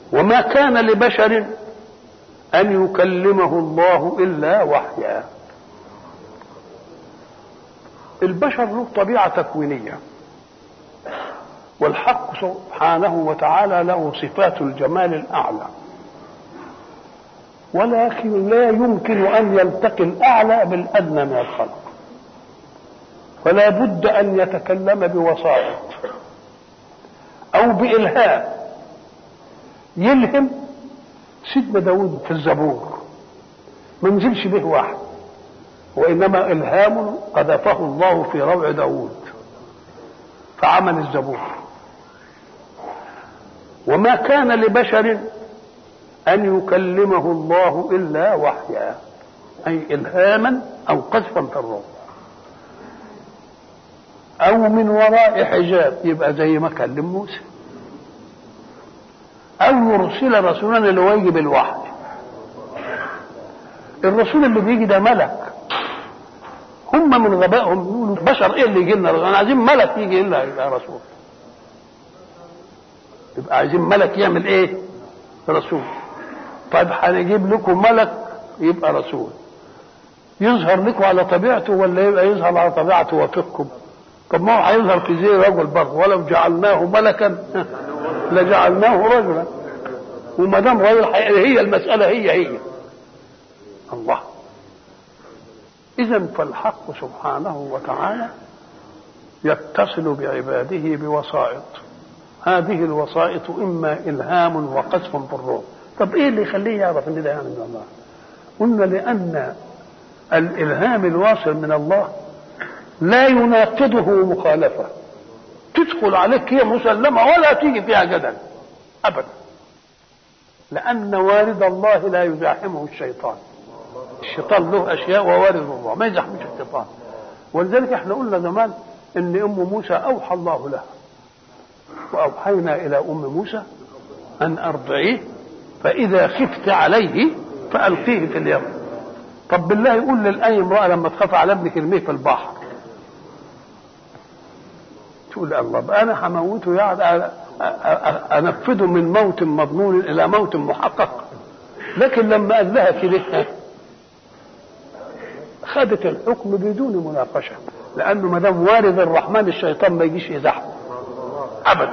وما كان لبشر أن يكلمه الله إلا وحيا البشر له طبيعة تكوينية والحق سبحانه وتعالى له صفات الجمال الأعلى ولكن لا يمكن أن يلتقي الأعلى بالأدنى من الخلق فلا بد أن يتكلم بوسائط أو بإلهام يلهم سيدنا داود في الزبور ما نزلش به واحد وإنما إلهام قذفه الله في روع داود فعمل الزبور وما كان لبشر أن يكلمه الله إلا وحيا أي إلهاما أو قذفا في الروح أو من وراء حجاب يبقى زي ما كلم موسى أو يرسل رسولا اللي هو يجي بالوحي الرسول اللي بيجي ده ملك هم من غبائهم يقولوا بشر ايه اللي يجي لنا انا عايزين ملك يجي لنا يبقى رسول يبقى عايزين ملك يعمل ايه رسول طيب هنجيب لكم ملك يبقى رسول يظهر لكم على طبيعته ولا يبقى يظهر على طبيعته وفقكم طب ما هو هيظهر في زي رجل برضه ولو جعلناه ملكا لجعلناه رجلا وما دام رجل هي المسألة هي هي الله إذا فالحق سبحانه وتعالى يتصل بعباده بوسائط هذه الوسائط إما إلهام وقذف بالروح طب إيه اللي يخليه يعرف إن ده يعني من الله قلنا لأن الإلهام الواصل من الله لا يناقضه مخالفة تدخل عليك هي مسلمة ولا تيجي فيها جدل أبدا لأن وارد الله لا يزاحمه الشيطان الشيطان له أشياء ووارد الله ما يزاحمش الشيطان ولذلك احنا قلنا زمان ان ام موسى اوحى الله لها واوحينا الى ام موسى ان ارضعيه فاذا خفت عليه فالقيه في اليم طب بالله يقول للاي امراه لما تخاف على ابنك ارميه في البحر تقول الله بقى انا هموته يعني انفذه من موت مضمون الى موت محقق لكن لما قال لها كده خدت الحكم بدون مناقشه لانه ما دام وارد الرحمن الشيطان ما يجيش يزحمه ابدا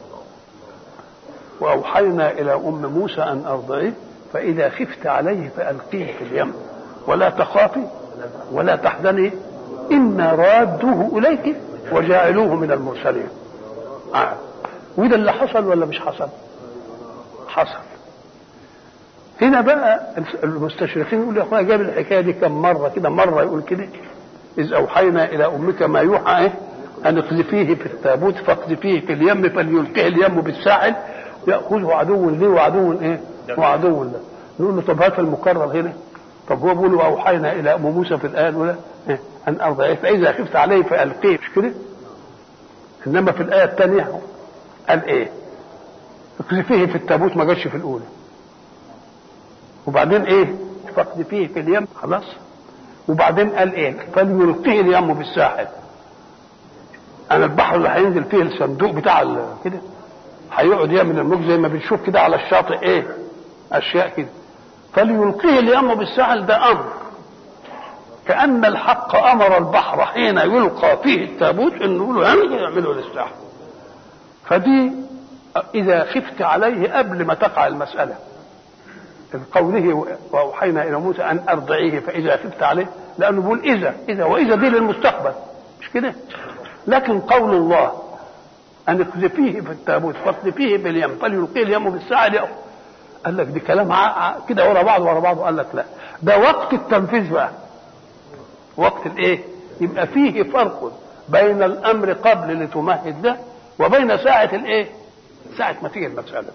واوحينا الى ام موسى ان ارضعيه فاذا خفت عليه فالقيه في اليم ولا تخافي ولا تحزني انا رادوه اليك وجاعلوه من المرسلين آه. وده اللي حصل ولا مش حصل حصل هنا بقى المستشرقين يقول يا اخويا جاب الحكايه دي كم مره كده مره يقول كده اذ اوحينا الى امك ما يوحى ايه ان اقذفيه في التابوت فاقذفيه في اليم فليلقيه اليم بالساحل ياخذه عدو لي وعدو ايه وعدو له نقول له طب هات المكرر هنا طب هو بيقول اوحينا الى ام موسى في الايه الاولى إيه؟ ان ارضعيه فاذا خفت عليه فالقيه مش كده انما في الايه الثانيه قال ايه اقذفيه في التابوت ما جاش في الاولى وبعدين ايه فاقذفيه في اليم خلاص وبعدين قال ايه فليلقيه اليم بالساحل انا البحر اللي هينزل فيه الصندوق بتاع كده هيقعد يعمل الموج زي ما بنشوف كده على الشاطئ ايه اشياء كده فليلقيه اليم بالساحل ده امر كان الحق امر البحر حين يلقى فيه التابوت انه يقول له يعمله للساحل فدي اذا خفت عليه قبل ما تقع المساله قوله واوحينا الى موسى ان ارضعيه فاذا خفت عليه لانه بيقول اذا اذا واذا دي للمستقبل مش كده لكن قول الله ان اقذفيه في التابوت فاقذفيه في اليم فليلقيه اليم بالساعه يأخذ قال لك دي كلام كده ورا بعض ورا بعض قال لك لا ده وقت التنفيذ بقى وقت الايه يبقى فيه فرق بين الامر قبل لتمهد ده وبين ساعه الايه ساعه ما تيجي المساله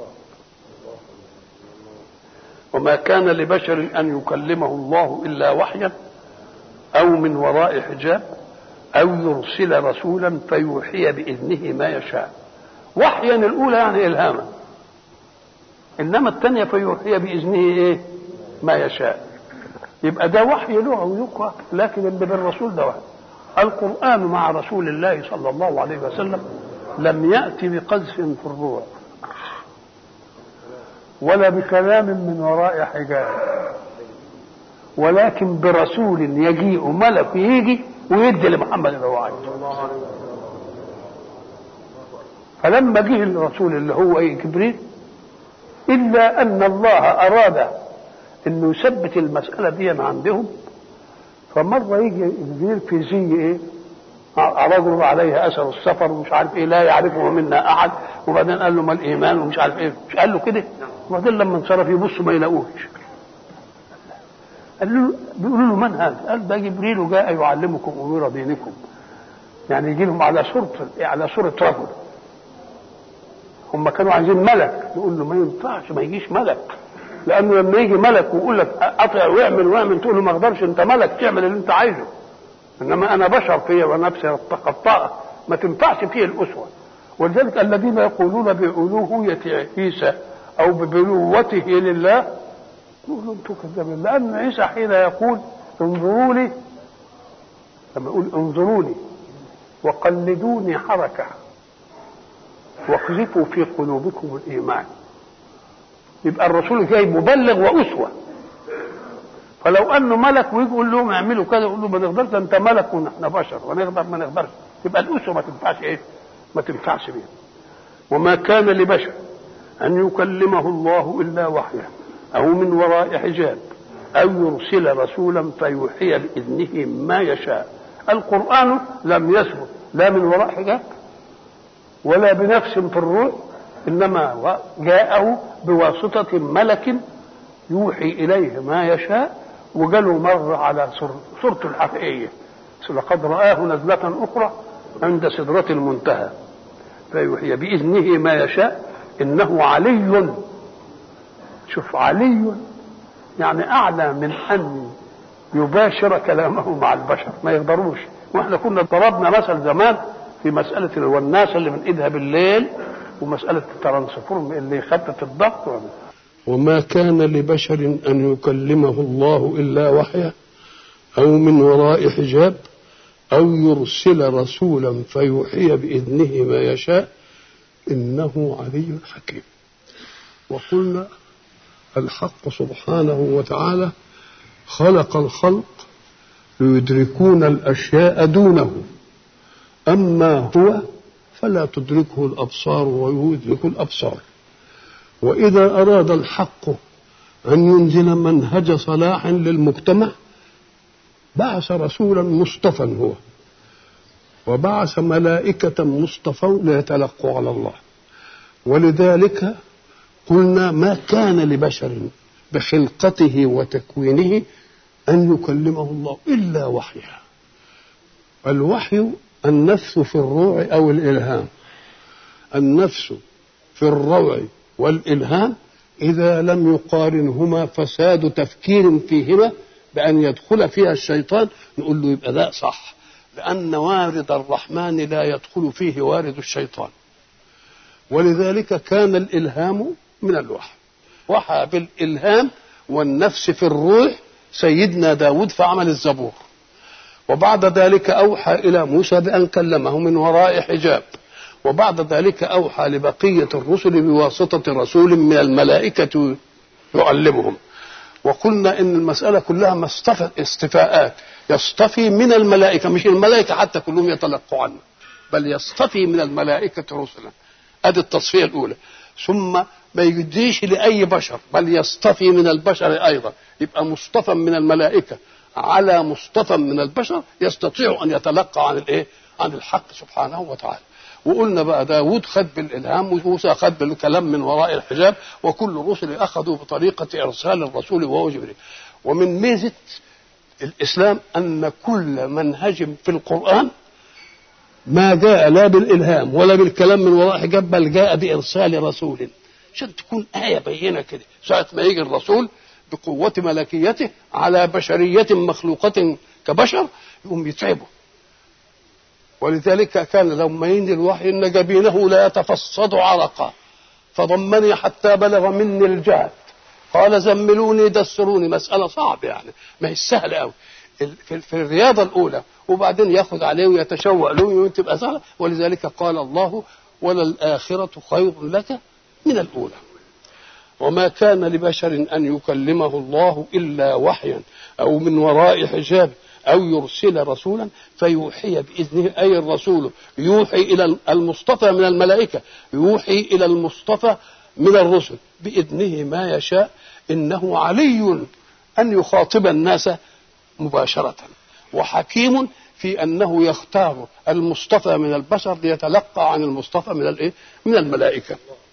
وما كان لبشر ان يكلمه الله الا وحيا او من وراء حجاب او يرسل رسولا فيوحي باذنه ما يشاء وحيا الاولى يعني الهاما انما الثانيه فيوحي باذنه ايه ما يشاء يبقى ده وحي له يقرا لكن اللي بالرسول ده وحي القران مع رسول الله صلى الله عليه وسلم لم ياتي بقذف في الروح ولا بكلام من وراء حجاب ولكن برسول يجيء ملك يجي ويدي لمحمد اللي هو عايزه فلما جه الرسول اللي هو ايه جبريل الا ان الله اراد انه يثبت المساله دي عندهم فمره يجي جبريل في زي ايه رجل عليه اثر السفر ومش عارف ايه لا يعرفه منا احد وبعدين قال له ما الايمان ومش عارف ايه مش قال له كده وبعدين لما انصرف يبص ما يلاقوش قال له بيقولوا له من هذا؟ قال ده جبريل جاء يعلمكم امور دينكم يعني يجي لهم على صورة على صورة رجل هم كانوا عايزين ملك يقول له ما ينفعش ما يجيش ملك لانه لما يجي ملك ويقول لك اطيع واعمل واعمل تقول له ما اقدرش انت ملك تعمل اللي انت عايزه انما انا بشر فيا ونفسي خطاء ما تنفعش فيه الاسوه ولذلك الذين يقولون بألوهية عيسى او ببلوته لله يقولوا انتم كذابين لان عيسى حين يقول انظروا لي لما يقول انظروني وقلدوني حركه واقذفوا في قلوبكم الايمان يبقى الرسول جاي مبلغ واسوه فلو انه ملك ويجي يقول لهم اعملوا كذا يقول له ما نقدرش انت ملك ونحن بشر ونقدر ما نقدرش يبقى الاسوه ما تنفعش ايه؟ ما تنفعش بيها وما كان لبشر ان يكلمه الله الا وحيا او من وراء حجاب او يرسل رسولا فيوحي باذنه ما يشاء القران لم يثبت لا من وراء حجاب ولا بنفس في الروح انما جاءه بواسطه ملك يوحي اليه ما يشاء وقالوا مر على صورته الحقيقيه لقد رآه نزلة أخرى عند سدرة المنتهى فيوحي بإذنه ما يشاء إنه علي شوف علي يعني أعلى من أن يباشر كلامه مع البشر ما يقدروش واحنا كنا ضربنا مثل زمان في مسألة الوناس اللي من إيدها بالليل ومسألة الترانسفورم اللي يخفف الضغط وما كان لبشر أن يكلمه الله إلا وحيا أو من وراء حجاب أو يرسل رسولا فيوحي بإذنه ما يشاء إنه علي حكيم وقلنا الحق سبحانه وتعالى خلق الخلق ليدركون الأشياء دونه أما هو فلا تدركه الأبصار ويدرك الأبصار وإذا أراد الحق أن ينزل منهج صلاح للمجتمع بعث رسولا مصطفى هو وبعث ملائكة مصطفى ليتلقوا على الله ولذلك قلنا ما كان لبشر بخلقته وتكوينه أن يكلمه الله إلا وحيا الوحي النفس في الروع أو الإلهام النفس في الروع والإلهام إذا لم يقارنهما فساد تفكير فيهما بأن يدخل فيها الشيطان نقول له يبقى ده صح لأن وارد الرحمن لا يدخل فيه وارد الشيطان ولذلك كان الإلهام من الوحي وحى بالإلهام والنفس في الروح سيدنا داود فعمل الزبور وبعد ذلك أوحى إلى موسى بأن كلمه من وراء حجاب وبعد ذلك أوحى لبقية الرسل بواسطة رسول من الملائكة يعلمهم وقلنا إن المسألة كلها مصطفى استفاءات يصطفي من الملائكة مش الملائكة حتى كلهم يتلقوا عنه بل يصطفي من الملائكة رسلا ادي التصفية الأولى ثم ما يجديش لأي بشر بل يصطفي من البشر أيضا يبقى مصطفى من الملائكة على مصطفى من البشر يستطيع أن يتلقى عن الإيه؟ عن الحق سبحانه وتعالى وقلنا بقى داود خد بالإلهام وموسى خد بالكلام من وراء الحجاب وكل الرسل أخذوا بطريقة إرسال الرسول وهو جبريل ومن ميزة الإسلام أن كل منهج في القرآن ما جاء لا بالإلهام ولا بالكلام من وراء حجاب بل جاء بإرسال رسول عشان تكون آية بينة كده ساعة ما يجي الرسول بقوة ملكيته على بشرية مخلوقة كبشر يقوم يتعبه ولذلك كان لما ينزل الوحي ان جبينه لا يتفصد عرقا فضمني حتى بلغ مني الجهد قال زملوني دسروني مسألة صعبة يعني ما هي سهلة قوي في, في الرياضة الأولى وبعدين ياخذ عليه ويتشوق له وتبقى سهلة ولذلك قال الله وللآخرة خير لك من الأولى وما كان لبشر أن يكلمه الله إلا وحيا أو من وراء حجاب أو يرسل رسولا فيوحي بإذنه أي الرسول يوحي إلى المصطفى من الملائكة يوحي إلى المصطفى من الرسل بإذنه ما يشاء إنه علي أن يخاطب الناس مباشرة وحكيم في أنه يختار المصطفى من البشر ليتلقى عن المصطفى من الإيه؟ من الملائكة